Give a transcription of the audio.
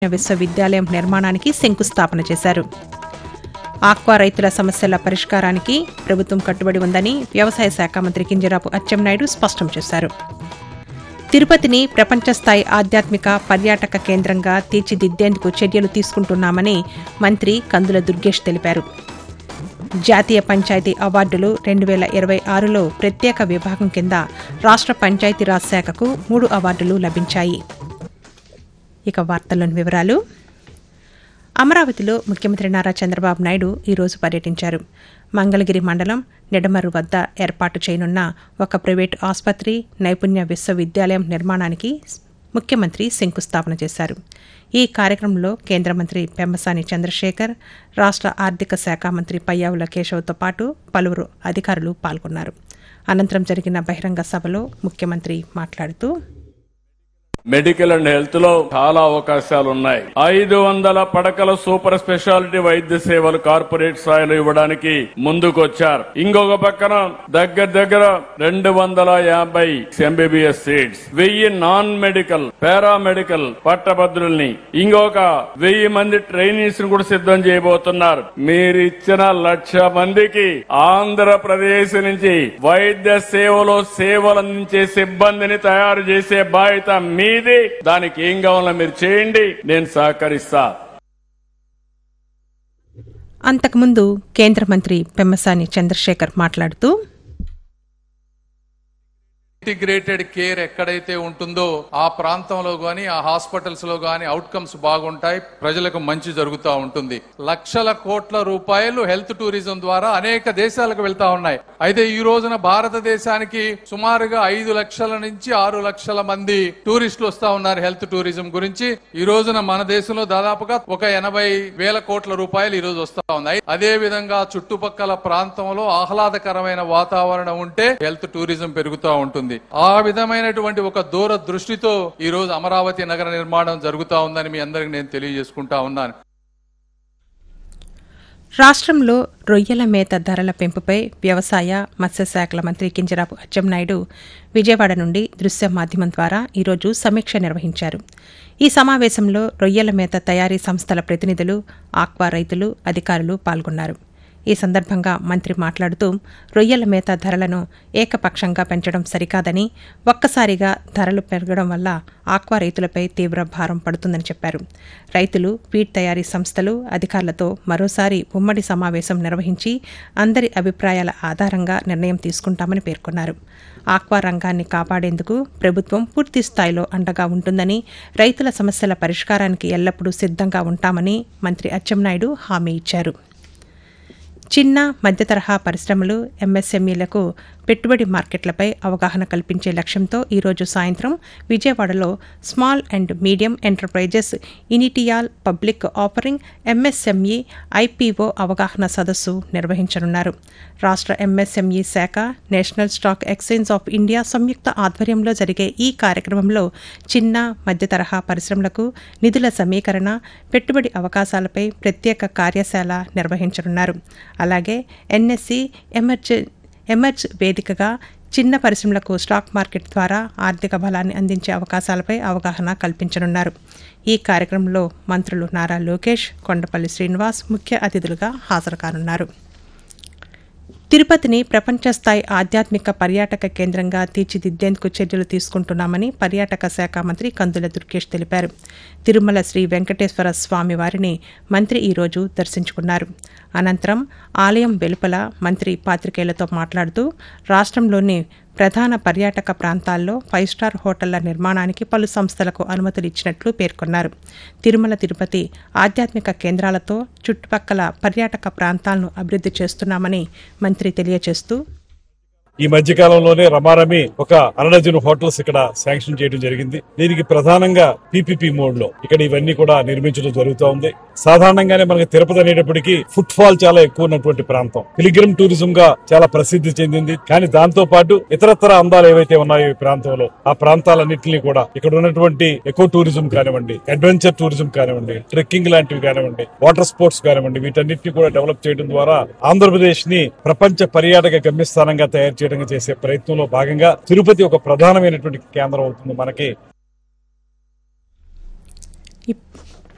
విశ్వవిద్యాలయం నిర్మాణానికి శంకుస్థాపన చేశారు ఆక్వా రైతుల సమస్యల పరిష్కారానికి ప్రభుత్వం కట్టుబడి ఉందని వ్యవసాయ శాఖ మంత్రి కింజరాపు అచ్చెన్నాయుడు స్పష్టం చేశారు తిరుపతిని ప్రపంచ స్థాయి ఆధ్యాత్మిక పర్యాటక కేంద్రంగా తీర్చిదిద్దేందుకు చర్యలు తీసుకుంటున్నామని మంత్రి కందుల దుర్గేష్ తెలిపారు జాతీయ పంచాయతీ అవార్డులు రెండు వేల ఇరవై ఆరులో ప్రత్యేక విభాగం కింద రాష్ట్ర పంచాయతీరాజ్ శాఖకు మూడు అవార్డులు లభించాయి ఇక వార్తల్లోని వివరాలు అమరావతిలో ముఖ్యమంత్రి నారా చంద్రబాబు నాయుడు ఈరోజు పర్యటించారు మంగళగిరి మండలం నిడమరు వద్ద ఏర్పాటు చేయనున్న ఒక ప్రైవేటు ఆసుపత్రి నైపుణ్య విశ్వవిద్యాలయం నిర్మాణానికి ముఖ్యమంత్రి శంకుస్థాపన చేశారు ఈ కార్యక్రమంలో కేంద్ర మంత్రి పెమ్మసాని చంద్రశేఖర్ రాష్ట్ర ఆర్థిక శాఖ మంత్రి పయ్యావుల కేశవ్తో పాటు పలువురు అధికారులు పాల్గొన్నారు అనంతరం జరిగిన బహిరంగ సభలో ముఖ్యమంత్రి మాట్లాడుతూ మెడికల్ అండ్ హెల్త్ లో చాలా అవకాశాలు ఉన్నాయి ఐదు వందల పడకల సూపర్ స్పెషాలిటీ వైద్య సేవలు కార్పొరేట్ స్థాయిలో ఇవ్వడానికి ముందుకొచ్చారు ఇంకొక పక్కన దగ్గర దగ్గర రెండు వందల యాభై ఎంబీబీఎస్ సీట్స్ వెయ్యి నాన్ మెడికల్ పారామెడికల్ పట్టభద్రుల్ని ఇంకొక వెయ్యి మంది ట్రైనీస్ ని కూడా సిద్ధం చేయబోతున్నారు మీరు ఇచ్చిన లక్ష మందికి ఆంధ్రప్రదేశ్ నుంచి వైద్య సేవలో సేవలు అందించే సిబ్బందిని తయారు చేసే బాధ్యత మీది దానికి ఏం కావాలో మీరు చేయండి నేను సహకరిస్తా అంతకుముందు కేంద్ర మంత్రి పెమ్మసాని చంద్రశేఖర్ మాట్లాడుతూ ఇంటిగ్రేటెడ్ కేర్ ఎక్కడైతే ఉంటుందో ఆ ప్రాంతంలో గాని ఆ హాస్పిటల్స్ లో గాని అవుట్కమ్స్ బాగుంటాయి ప్రజలకు మంచి జరుగుతూ ఉంటుంది లక్షల కోట్ల రూపాయలు హెల్త్ టూరిజం ద్వారా అనేక దేశాలకు వెళ్తా ఉన్నాయి అయితే ఈ రోజున భారతదేశానికి సుమారుగా ఐదు లక్షల నుంచి ఆరు లక్షల మంది టూరిస్టులు వస్తా ఉన్నారు హెల్త్ టూరిజం గురించి ఈ రోజున మన దేశంలో దాదాపుగా ఒక ఎనభై వేల కోట్ల రూపాయలు ఈ రోజు వస్తా ఉన్నాయి అదే విధంగా చుట్టుపక్కల ప్రాంతంలో ఆహ్లాదకరమైన వాతావరణం ఉంటే హెల్త్ టూరిజం పెరుగుతూ ఉంటుంది ఆ విధమైనటువంటి ఒక దూర దృష్టితో ఈ రోజు అమరావతి నగర నిర్మాణం జరుగుతా ఉందని మీ అందరికి నేను తెలియజేసుకుంటా ఉన్నాను రాష్ట్రంలో రొయ్యల మేత ధరల పెంపుపై వ్యవసాయ మత్స్యశాఖల మంత్రి కింజరాపు అచ్చెన్నాయుడు విజయవాడ నుండి దృశ్య మాధ్యమం ద్వారా ఈరోజు సమీక్ష నిర్వహించారు ఈ సమావేశంలో రొయ్యల మేత తయారీ సంస్థల ప్రతినిధులు ఆక్వా రైతులు అధికారులు పాల్గొన్నారు ఈ సందర్భంగా మంత్రి మాట్లాడుతూ రొయ్యల మేత ధరలను ఏకపక్షంగా పెంచడం సరికాదని ఒక్కసారిగా ధరలు పెరగడం వల్ల ఆక్వా రైతులపై తీవ్ర భారం పడుతుందని చెప్పారు రైతులు ఫీడ్ తయారీ సంస్థలు అధికారులతో మరోసారి ఉమ్మడి సమావేశం నిర్వహించి అందరి అభిప్రాయాల ఆధారంగా నిర్ణయం తీసుకుంటామని పేర్కొన్నారు ఆక్వా రంగాన్ని కాపాడేందుకు ప్రభుత్వం పూర్తి స్థాయిలో అండగా ఉంటుందని రైతుల సమస్యల పరిష్కారానికి ఎల్లప్పుడూ సిద్ధంగా ఉంటామని మంత్రి అచ్చెన్నాయుడు హామీ ఇచ్చారు చిన్న మధ్య తరహా పరిశ్రమలు ఎంఎస్ఎంఈలకు పెట్టుబడి మార్కెట్లపై అవగాహన కల్పించే లక్ష్యంతో ఈరోజు సాయంత్రం విజయవాడలో small and medium enterprises initial public offering MSME IPO అవగాహన సదస్సు నిర్వహించనున్నారు రాష్ట్ర ఎంఎస్ఎంఈ శాఖ national stock exchange of India సంయుక్త ఆధ్వర్యంలో జరిగే ఈ కార్యక్రమంలో చిన్న మధ్య తరహా పరిశ్రమలకు నిధుల సమీకరణ పెట్టుబడి అవకాశాలపై ప్రత్యేక కార్యశాల నిర్వహించనున్నారు అలాగే ఎన్ఎస్సి ఎమర్జె ఎమర్జ్ వేదికగా చిన్న పరిశ్రమలకు స్టాక్ మార్కెట్ ద్వారా ఆర్థిక బలాన్ని అందించే అవకాశాలపై అవగాహన కల్పించనున్నారు ఈ కార్యక్రమంలో మంత్రులు నారా లోకేష్ కొండపల్లి శ్రీనివాస్ ముఖ్య అతిథులుగా హాజరు కానున్నారు తిరుపతిని ప్రపంచ స్థాయి ఆధ్యాత్మిక పర్యాటక కేంద్రంగా తీర్చిదిద్దేందుకు చర్యలు తీసుకుంటున్నామని పర్యాటక శాఖ మంత్రి కందుల దుర్గేష్ తెలిపారు తిరుమల శ్రీ వెంకటేశ్వర స్వామి వారిని మంత్రి ఈరోజు దర్శించుకున్నారు అనంతరం ఆలయం వెలుపల మంత్రి పాత్రికేయులతో మాట్లాడుతూ రాష్ట్రంలోని ప్రధాన పర్యాటక ప్రాంతాల్లో ఫైవ్ స్టార్ హోటళ్ల నిర్మాణానికి పలు సంస్థలకు అనుమతులు ఇచ్చినట్లు పేర్కొన్నారు తిరుమల తిరుపతి ఆధ్యాత్మిక కేంద్రాలతో చుట్టుపక్కల పర్యాటక ప్రాంతాలను అభివృద్ధి చేస్తున్నామని మంత్రి తెలియజేస్తూ ఈ మధ్య కాలంలోనే రమారమి ఒక అరడజను హోటల్స్ ఇక్కడ శాంక్షన్ చేయడం జరిగింది దీనికి ప్రధానంగా పీపీపీ మోడ్ లో ఇక్కడ ఇవన్నీ కూడా నిర్మించడం జరుగుతూ ఉంది సాధారణంగానే మనకి తిరుపతి అనేటప్పటికీ ఫుట్ ఫాల్ చాలా ఎక్కువ ఉన్నటువంటి ప్రాంతం పిలిగ్రిమ్ టూరిజం గా చాలా ప్రసిద్ధి చెందింది కానీ దాంతో పాటు ఇతరత్ర అందాలు ఏవైతే ఉన్నాయో ఈ ప్రాంతంలో ఆ ప్రాంతాలన్నింటినీ కూడా ఇక్కడ ఉన్నటువంటి ఎకో టూరిజం కానివ్వండి అడ్వెంచర్ టూరిజం కానివ్వండి ట్రెక్కింగ్ లాంటివి కానివ్వండి వాటర్ స్పోర్ట్స్ కానివ్వండి వీటన్నిటిని కూడా డెవలప్ చేయడం ద్వారా ఆంధ్రప్రదేశ్ ని ప్రపంచ పర్యాటక గమ్యస్థానంగా తయారు చేయడం చేసే ప్రయత్నంలో భాగంగా తిరుపతి ఒక ప్రధానమైనటువంటి కేంద్రం అవుతుంది మనకి ఇప్-